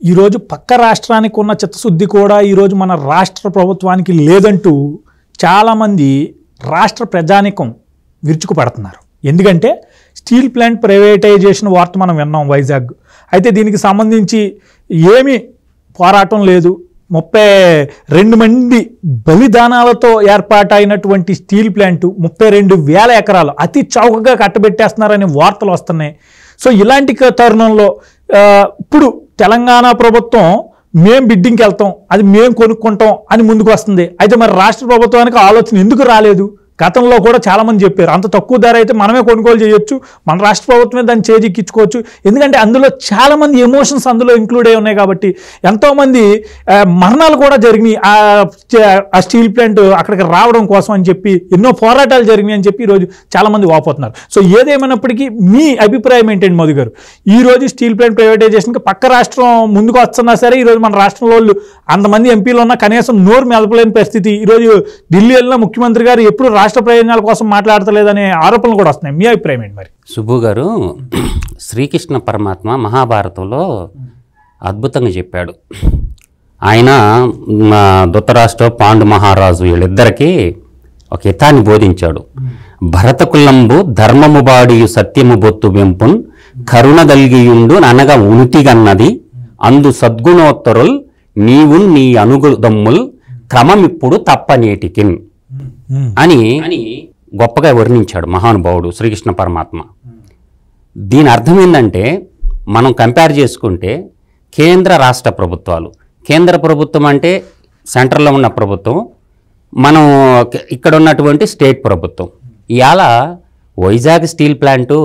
ఈరోజు పక్క రాష్ట్రానికి ఉన్న చిత్తశుద్ధి కూడా ఈరోజు మన రాష్ట్ర ప్రభుత్వానికి లేదంటూ చాలామంది రాష్ట్ర ప్రజానికం విరుచుకుపడుతున్నారు ఎందుకంటే స్టీల్ ప్లాంట్ ప్రైవేటైజేషన్ వార్త మనం విన్నాం వైజాగ్ అయితే దీనికి సంబంధించి ఏమీ పోరాటం లేదు ముప్పై రెండు మంది బలిదానాలతో ఏర్పాటైనటువంటి స్టీల్ ప్లాంటు ముప్పై రెండు వేల ఎకరాలు అతి చౌకగా కట్టబెట్టేస్తున్నారనే వార్తలు వస్తున్నాయి సో ఇలాంటి క- తరుణంలో ఆ, ఇప్పుడు తెలంగాణ ప్రభుత్వం మేం బిడ్డింగ్కి వెళ్తాం అది మేం కొనుక్కుంటాం అని ముందుకు వస్తుంది అయితే మరి రాష్ట్ర ప్రభుత్వానికి ఆలోచన ఎందుకు రాలేదు గతంలో కూడా చాలా మంది చెప్పారు అంత తక్కువ ధర అయితే మనమే కొనుగోలు చేయొచ్చు మన రాష్ట్ర ప్రభుత్వమే దాన్ని చేజిక్కించుకోవచ్చు ఎందుకంటే అందులో చాలా మంది ఎమోషన్స్ అందులో ఇంక్లూడ్ అయి ఉన్నాయి కాబట్టి ఎంతోమంది ఆ, మరణాలు కూడా జరిగినాయి ఆ చ- ఆ స్టీల్ ప్లాంట్ అక్కడికి రావడం కోసం అని చెప్పి ఎన్నో పోరాటాలు జరిగినాయి అని చెప్పి ఈరోజు చాలా మంది వాపోతున్నారు సో ఏదేమైనప్పటికీ మీ అభిప్రాయం ఏంటండి మధు గారు ఈ రోజు స్టీల్ ప్లాంట్ ప్రైవేటైజేషన్కి పక్క రాష్ట్రం ముందుకు వస్తున్నా సరే ఈరోజు మన రాష్ట్రంలో వాళ్ళు అంతమంది ఎంపీలు ఉన్నా కనీసం నోరు మెదపలేని పరిస్థితి ఈరోజు ఢిల్లీ వెళ్ళిన ముఖ్యమంత్రి గారు ఎప్పుడు రాష్ట్ర ప్రయోజనాల కోసం మాట్లాడతలేదనే ఆరోపణలు కూడా వస్తున్నాయి మీ అభిప్రాయం ఏంటి మరి సుబ్బు గారు శ్రీకృష్ణ పరమాత్మ మహాభారతంలో అద్భుతంగా చెప్పాడు ఆయన మా ధృతరాష్ట్ర పాండు మహారాజు వీళ్ళిద్దరికీ ఒక హితాన్ని బోధించాడు భరతకులంబు ధర్మము బాడియు సత్యము బొత్తు వెంపున్ కరుణ గల్గియుండు అనగా ఉనితిగన్నది అందు సద్గుణోత్తరుల్ నీవు నీ అనుగుదమ్ముల్ క్రమమిప్పుడు తప్పనేటికిన్ అని గొప్పగా వర్ణించాడు మహానుభావుడు శ్రీకృష్ణ పరమాత్మ దీని అర్థం ఏంటంటే మనం కంపేర్ చేసుకుంటే కేంద్ర రాష్ట్ర ప్రభుత్వాలు కేంద్ర ప్రభుత్వం అంటే సెంటర్లో ఉన్న ప్రభుత్వం మనం క- ఇక్కడ ఉన్నటువంటి స్టేట్ ప్రభుత్వం ఇవాళ వైజాగ్ స్టీల్ ప్లాంటు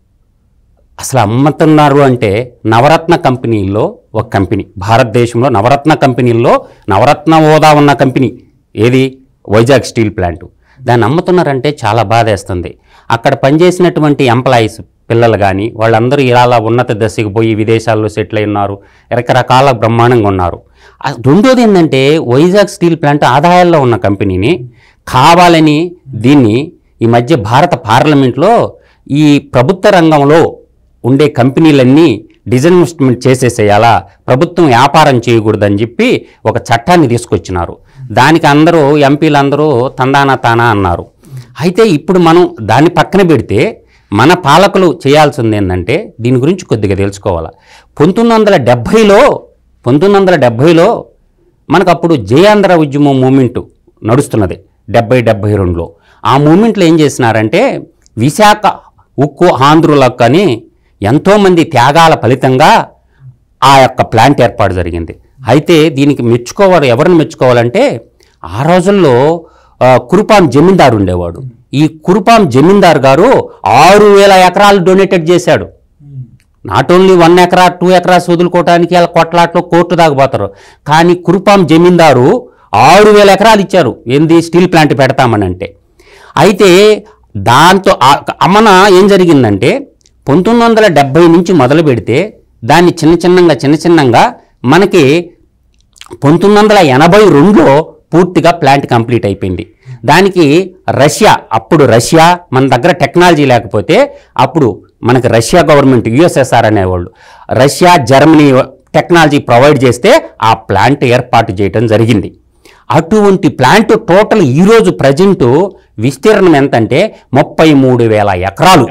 అసలు అమ్ముతున్నారు అంటే నవరత్న కంపెనీల్లో ఒక కంపెనీ భారతదేశంలో నవరత్న కంపెనీల్లో నవరత్న హోదా ఉన్న కంపెనీ ఏది వైజాగ్ స్టీల్ ప్లాంట్ దాన్ని అమ్ముతున్నారంటే చాలా బాధేస్తుంది అక్కడ పనిచేసినటువంటి ఎంప్లాయీస్ పిల్లలు కానీ వాళ్ళందరూ ఇలా ఉన్నత దశకు పోయి విదేశాల్లో సెటిల్ అయి ఉన్నారు రకరకాల బ్రహ్మాండంగా ఉన్నారు ఆ రెండోది ఏంటంటే వైజాగ్ స్టీల్ ప్లాంట్ ఆదాయాల్లో ఉన్న కంపెనీని కావాలని దీన్ని ఈ మధ్య భారత పార్లమెంట్లో ఈ ప్రభుత్వ రంగంలో ఉండే కంపెనీలన్నీ డిజిన్వెస్ట్మెంట్ చేసేసేయాలా ప్రభుత్వం వ్యాపారం చేయకూడదని చెప్పి ఒక చట్టాన్ని తీసుకొచ్చినారు దానికి అందరూ ఎంపీలందరూ తందానా తానా అన్నారు అయితే ఇప్పుడు మనం దాన్ని పక్కన పెడితే మన పాలకులు చేయాల్సింది ఏంటంటే దీని గురించి కొద్దిగా తెలుసుకోవాలి పంతొమ్మిది వందల డెబ్భైలో పంతొమ్మిది వందల డెబ్భైలో మనకు అప్పుడు జయాంధ్ర ఉద్యమం మూమెంట్ నడుస్తున్నది డెబ్బై డెబ్బై రెండులో ఆ మూమెంట్లో ఏం చేసినారంటే విశాఖ ఉక్కు ఆంధ్రులకు అని ఎంతోమంది త్యాగాల ఫలితంగా ఆ యొక్క ప్లాంట్ ఏర్పాటు జరిగింది అయితే దీనికి మెచ్చుకోవాలి ఎవరిని మెచ్చుకోవాలంటే ఆ రోజుల్లో ఆ, కురుపాం జమీందారు ఉండేవాడు ఈ కురుపాం జమీందార్ గారు ఆరు వేల ఎకరాలు డొనేటెడ్ చేశాడు నాట్ ఓన్లీ వన్ ఎకరా టూ ఎకరాస్ వదులుకోవడానికి అలా కొట్లాట్లో కోర్టు దాకా పోతారు కానీ కురుపాం జమీందారు ఆరు వేల ఎకరాలు ఇచ్చారు ఏంది స్టీల్ ప్లాంట్ పెడతామని అంటే అయితే దాంతో ఆ- అమ్మన ఏం జరిగిందంటే పంతొమ్మిది వందల డెబ్బై నుంచి మొదలు పెడితే దాన్ని చిన్న చిన్నంగా చిన్న చిన్నంగా మనకి పంతొమ్మిది వందల ఎనభై రెండులో పూర్తిగా ప్లాంట్ కంప్లీట్ అయిపోయింది దానికి రష్యా అప్పుడు రష్యా మన దగ్గర టెక్నాలజీ లేకపోతే అప్పుడు మనకి రష్యా గవర్నమెంట్ యుఎస్ఎస్ఆర్ అనేవాళ్ళు రష్యా జర్మనీ టెక్నాలజీ ప్రొవైడ్ చేస్తే ఆ ప్లాంట్ ఏర్పాటు చేయడం జరిగింది అటువంటి ప్లాంట్ టోటల్ ఈరోజు ప్రజెంట్ విస్తీర్ణం ఎంతంటే ముప్పై మూడు వేల ఎకరాలు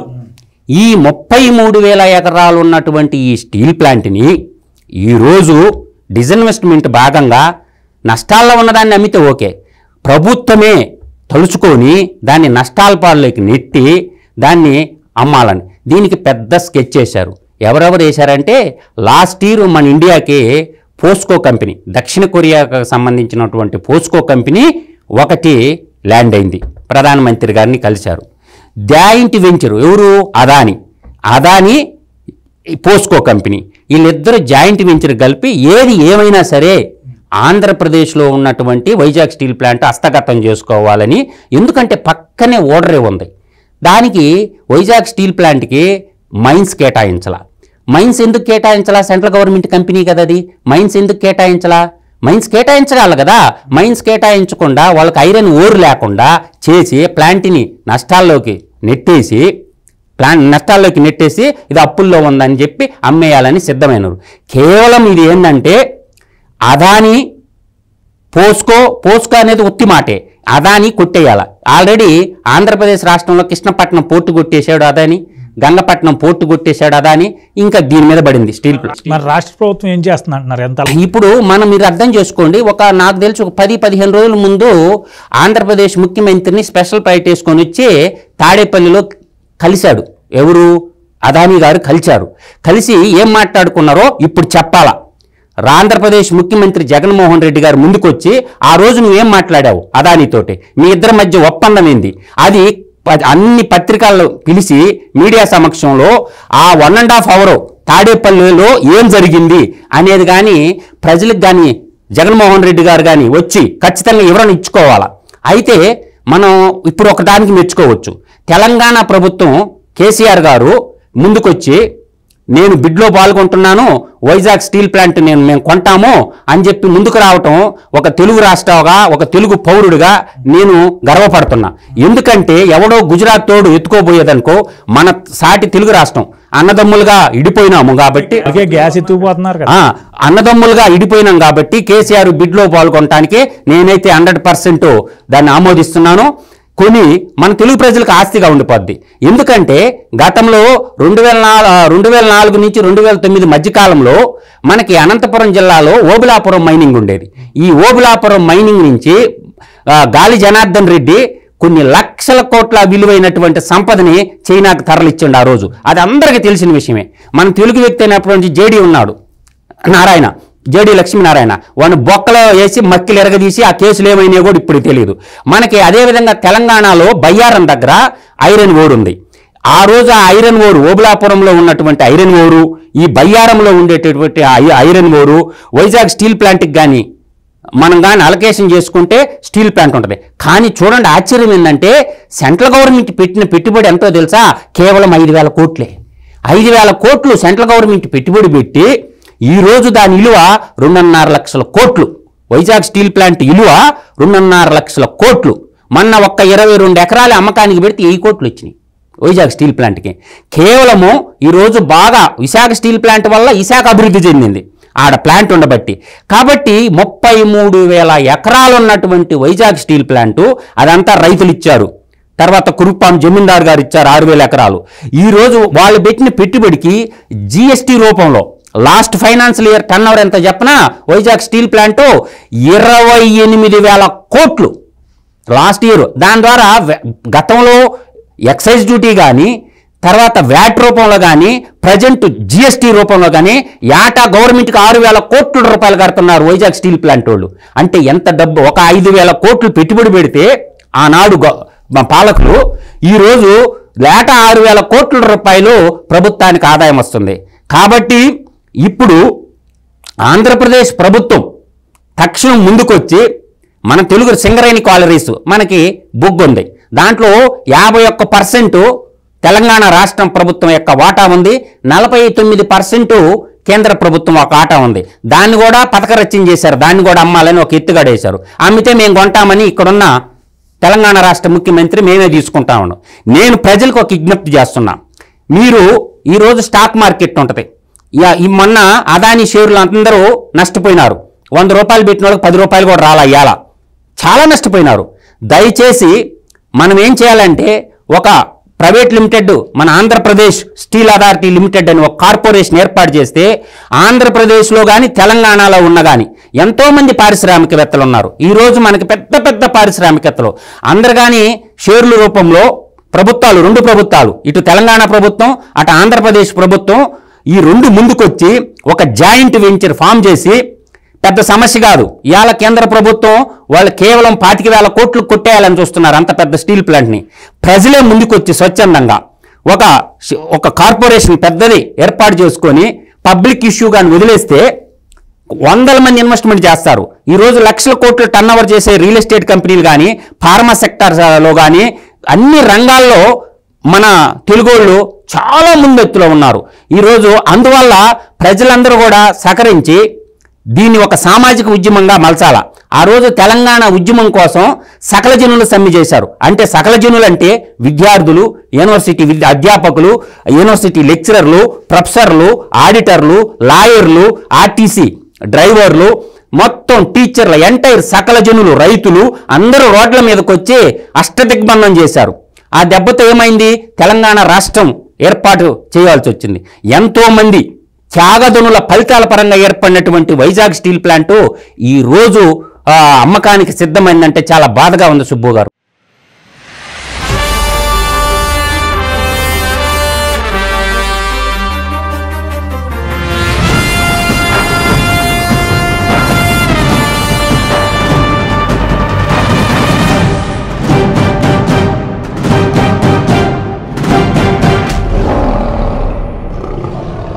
ఈ ముప్పై మూడు వేల ఎకరాలు ఉన్నటువంటి ఈ స్టీల్ ప్లాంట్ని ఈరోజు డిజిన్వెస్ట్మెంట్ భాగంగా నష్టాల్లో ఉన్నదాన్ని అమ్మితే ఓకే ప్రభుత్వమే తలుచుకొని దాన్ని నష్టాల పాలలోకి నెట్టి దాన్ని అమ్మాలని దీనికి పెద్ద స్కెచ్ చేశారు ఎవరెవరు వేశారంటే లాస్ట్ ఇయర్ మన ఇండియాకి పోస్కో కంపెనీ దక్షిణ కొరియాకు సంబంధించినటువంటి పోస్కో కంపెనీ ఒకటి ల్యాండ్ అయింది ప్రధానమంత్రి గారిని కలిశారు జాయింట్ వెంచర్ ఎవరు అదాని అదాని ఈ పోస్కో కంపెనీ వీళ్ళిద్దరు జాయింట్ వెంచర్ కలిపి ఏది ఏమైనా సరే ఆంధ్రప్రదేశ్లో ఉన్నటువంటి వైజాగ్ స్టీల్ ప్లాంట్ హస్తగతం చేసుకోవాలని ఎందుకంటే పక్కనే ఓడరే ఉంది దానికి వైజాగ్ స్టీల్ ప్లాంట్కి మైన్స్ కేటాయించాల మైన్స్ ఎందుకు కేటాయించాలా సెంట్రల్ గవర్నమెంట్ కంపెనీ కదా అది మైన్స్ ఎందుకు కేటాయించాలా మైన్స్ కేటాయించగల కదా మైన్స్ కేటాయించకుండా వాళ్ళకి ఐరన్ ఓర్ లేకుండా చేసి ప్లాంట్ని నష్టాల్లోకి నెట్టేసి ప్లాన్ నష్టాల్లోకి నెట్టేసి ఇది అప్పుల్లో ఉందని చెప్పి అమ్మేయాలని సిద్ధమైనరు కేవలం ఇది ఏంటంటే అదాని పోస్కో పోస్కో అనేది ఉత్తి మాటే అదాని కొట్టేయాల ఆల్రెడీ ఆంధ్రప్రదేశ్ రాష్ట్రంలో కృష్ణపట్నం పోర్టు కొట్టేశాడు అదాని గంగపట్నం పోర్టు కొట్టేశాడు అదాని ఇంకా దీని మీద పడింది స్టీల్ ప్లాంట్ మరి రాష్ట్ర ప్రభుత్వం ఏం చేస్తుంది అంటున్నారు ఎంత ఇప్పుడు మనం మీరు అర్థం చేసుకోండి ఒక నాకు తెలిసి ఒక పది పదిహేను రోజుల ముందు ఆంధ్రప్రదేశ్ ముఖ్యమంత్రిని స్పెషల్ ఫ్లైట్ వేసుకొని వచ్చి తాడేపల్లిలో కలిశాడు ఎవరు అదానీ గారు కలిశారు కలిసి ఏం మాట్లాడుకున్నారో ఇప్పుడు చెప్పాలా ఆంధ్రప్రదేశ్ ముఖ్యమంత్రి జగన్మోహన్ రెడ్డి గారు ముందుకొచ్చి ఆ రోజు నువ్వేం మాట్లాడావు అదానితోటి మీ ఇద్దరి మధ్య ఒప్పందం ఏంది అది ప- అన్ని పత్రికల్లో పిలిచి మీడియా సమక్షంలో ఆ వన్ అండ్ హాఫ్ అవర్ తాడేపల్లిలో ఏం జరిగింది అనేది కానీ ప్రజలకు కానీ జగన్మోహన్ రెడ్డి గారు కానీ వచ్చి ఖచ్చితంగా వివరణ ఇచ్చుకోవాలా అయితే మనం ఇప్పుడు ఒక దానికి మెచ్చుకోవచ్చు తెలంగాణ ప్రభుత్వం కేసీఆర్ గారు ముందుకొచ్చి నేను బిడ్లో పాల్గొంటున్నాను వైజాగ్ స్టీల్ ప్లాంట్ నేను మేము కొంటాము అని చెప్పి ముందుకు రావటం ఒక తెలుగు రాష్ట్రంగా ఒక తెలుగు పౌరుడిగా నేను గర్వపడుతున్నా ఎందుకంటే ఎవడో గుజరాత్ తోడు ఎత్తుకోబోయేదనుకో మన సాటి తెలుగు రాష్ట్రం అన్నదమ్ములుగా ఇడిపోయినాము కాబట్టి అందుకే గ్యాస్ ఎత్తుకుపోతున్నారు కదా ఆ, అన్నదమ్ములుగా ఇడిపోయినాం కాబట్టి కేసీఆర్ బిడ్లో పాల్గొనటానికి నేనైతే హండ్రెడ్ పర్సెంట్ దాన్ని ఆమోదిస్తున్నాను కొని మన తెలుగు ప్రజలకు ఆస్తిగా ఉండిపోద్ది ఎందుకంటే గతంలో రెండు వేల రెండు వేల నాలుగు నుంచి రెండు వేల తొమ్మిది మధ్యకాలంలో మనకి అనంతపురం జిల్లాలో ఓబులాపురం మైనింగ్ ఉండేది ఈ ఓబులాపురం మైనింగ్ నుంచి ఆ, గాలి జనార్దన్ రెడ్డి కొన్ని లక్షల కోట్ల విలువైనటువంటి సంపదని చైనాకు తరలిచ్చిండు ఆ రోజు అది అందరికీ తెలిసిన విషయమే మన తెలుగు వ్యక్తి అయినటువంటి జేడీ ఉన్నాడు నారాయణ జేడి లక్ష్మీనారాయణ వాడిని బొక్కలో వేసి మక్కిలు ఎరగదీసి ఆ కేసులు ఏమైనాయో కూడా ఇప్పుడు తెలియదు మనకి అదేవిధంగా తెలంగాణలో బయ్యారం దగ్గర ఐరన్ ఓర్ ఉంది ఆ రోజు ఆ ఐరన్ ఓరు ఓబులాపురంలో ఉన్నటువంటి ఐరన్ ఓరు ఈ బయ్యారంలో ఉండేటటువంటి ఐ- ఐరన్ ఓరు వైజాగ్ స్టీల్ ప్లాంట్కి కానీ మనం కానీ అలొకేషన్ చేసుకుంటే స్టీల్ ప్లాంట్ ఉంటుంది కానీ చూడండి ఆశ్చర్యం ఏంటంటే సెంట్రల్ గవర్నమెంట్ పెట్టిన పెట్టుబడి ఎంతో తెలుసా కేవలం ఐదు వేల కోట్లే ఐదు వేల కోట్లు సెంట్రల్ గవర్నమెంట్ పెట్టుబడి పెట్టి ఈ రోజు దాని విలువ రెండున్నర లక్షల కోట్లు వైజాగ్ స్టీల్ ప్లాంట్ విలువ రెండున్నర లక్షల కోట్లు మొన్న ఒక్క ఇరవై రెండు ఎకరాల అమ్మకానికి పెడితే వెయ్యి కోట్లు వచ్చినాయి వైజాగ్ స్టీల్ ప్లాంట్కి కేవలము ఈరోజు బాగా విశాఖ స్టీల్ ప్లాంట్ వల్ల విశాఖ అభివృద్ధి చెందింది ఆడ ప్లాంట్ ఉండబట్టి కాబట్టి ముప్పై మూడు వేల ఎకరాలు ఉన్నటువంటి వైజాగ్ స్టీల్ ప్లాంటు అదంతా రైతులు ఇచ్చారు తర్వాత కురుపాం జమీందార్ గారు ఇచ్చారు ఆరు వేల ఎకరాలు ఈ రోజు వాళ్ళు పెట్టిన పెట్టుబడికి జిఎస్టీ రూపంలో last financial year turnover ఎంత చెప్పనా వైజాగ్ స్టీల్ ప్లాంట్ ఇరవై ఎనిమిది వేల కోట్లు లాస్ట్ ఇయర్ దాని ద్వారా వె- గతంలో ఎక్సైజ్ డ్యూటీ కానీ తర్వాత వ్యాట్ రూపంలో కానీ ప్రజెంట్ జిఎస్టీ రూపంలో కానీ యాటా గవర్నమెంట్కి ఆరు వేల కోట్ల రూపాయలు కడుతున్నారు వైజాగ్ స్టీల్ ప్లాంట్ వాళ్ళు అంటే ఎంత డబ్బు ఒక ఐదు వేల కోట్లు పెట్టుబడి పెడితే ఆనాడు గ- మా పాలకులు ఈరోజు లేట ఆరు వేల కోట్ల రూపాయలు ప్రభుత్వానికి ఆదాయం వస్తుంది కాబట్టి ఇప్పుడు ఆంధ్రప్రదేశ్ ప్రభుత్వం తక్షణం ముందుకొచ్చి మన తెలుగు సింగరేణి కాలరీస్ మనకి బొగ్గు ఉంది దాంట్లో యాభై ఒక్క పర్సెంట్ తెలంగాణ రాష్ట్రం ప్రభుత్వం యొక్క వాటా ఉంది నలభై తొమ్మిది పర్సెంట్ కేంద్ర ప్రభుత్వం ఒక ఆటా ఉంది దాన్ని కూడా పథకరచన చేశారు దాన్ని కూడా అమ్మాలని ఒక ఎత్తుగడేశారు అమ్మితే మేము కొంటామని ఇక్కడున్న తెలంగాణ రాష్ట్ర ముఖ్యమంత్రి మేమే తీసుకుంటా ఉన్నాం నేను ప్రజలకు ఒక విజ్ఞప్తి చేస్తున్నా మీరు ఈరోజు స్టాక్ మార్కెట్ ఉంటుంది ఇక ఈ మొన్న అదాని షేర్లు అందరూ నష్టపోయినారు వంద రూపాయలు పెట్టిన వాళ్ళకి పది రూపాయలు కూడా రాలా ఇవాళ చాలా నష్టపోయినారు దయచేసి మనం ఏం చేయాలంటే ఒక ప్రైవేట్ లిమిటెడ్ మన ఆంధ్రప్రదేశ్ స్టీల్ అథారిటీ లిమిటెడ్ అని ఒక కార్పొరేషన్ ఏర్పాటు చేస్తే ఆంధ్రప్రదేశ్లో కానీ తెలంగాణలో ఉన్న కానీ ఎంతోమంది పారిశ్రామికవేత్తలు ఉన్నారు ఈరోజు మనకి పెద్ద పెద్ద పారిశ్రామికవేత్తలు అందరు కానీ షేర్ల రూపంలో ప్రభుత్వాలు రెండు ప్రభుత్వాలు ఇటు తెలంగాణ ప్రభుత్వం అటు ఆంధ్రప్రదేశ్ ప్రభుత్వం ఈ రెండు ముందుకొచ్చి ఒక జాయింట్ వెంచర్ ఫామ్ చేసి పెద్ద సమస్య కాదు ఇవాళ కేంద్ర ప్రభుత్వం వాళ్ళు కేవలం పాతిక వేల కోట్లు కొట్టేయాలని చూస్తున్నారు అంత పెద్ద స్టీల్ ప్లాంట్ని ప్రజలే ముందుకొచ్చి స్వచ్ఛందంగా ఒక ష- ఒక కార్పొరేషన్ పెద్దది ఏర్పాటు చేసుకొని పబ్లిక్ ఇష్యూ కానీ వదిలేస్తే వందల మంది ఇన్వెస్ట్మెంట్ చేస్తారు ఈ రోజు లక్షల కోట్లు టర్న్ ఓవర్ చేసే రియల్ ఎస్టేట్ కంపెనీలు కానీ ఫార్మా సెక్టార్లో కానీ అన్ని రంగాల్లో మన తెలుగోళ్ళు చాలా ముందెత్తులో ఉన్నారు ఈరోజు అందువల్ల ప్రజలందరూ కూడా సహకరించి దీన్ని ఒక సామాజిక ఉద్యమంగా మలచాల ఆ రోజు తెలంగాణ ఉద్యమం కోసం సకల జనులు సమ్మె చేశారు అంటే సకల జనులు అంటే విద్యార్థులు యూనివర్సిటీ విద్య అధ్యాపకులు యూనివర్సిటీ లెక్చరర్లు ప్రొఫెసర్లు ఆడిటర్లు లాయర్లు ఆర్టీసీ డ్రైవర్లు మొత్తం టీచర్ల ఎంటైర్ సకల జనులు రైతులు అందరూ రోడ్ల మీదకి వచ్చి అష్టదిగ్బంధం చేశారు ఆ దెబ్బతో ఏమైంది తెలంగాణ రాష్ట్రం ఏర్పాటు చేయాల్సి వచ్చింది ఎంతో మంది త్యాగధనుల ఫలితాల పరంగా ఏర్పడినటువంటి వైజాగ్ స్టీల్ ప్లాంటు ఈ రోజు ఆ, అమ్మకానికి సిద్ధమైందంటే చాలా బాధగా ఉంది సుబ్బు గారు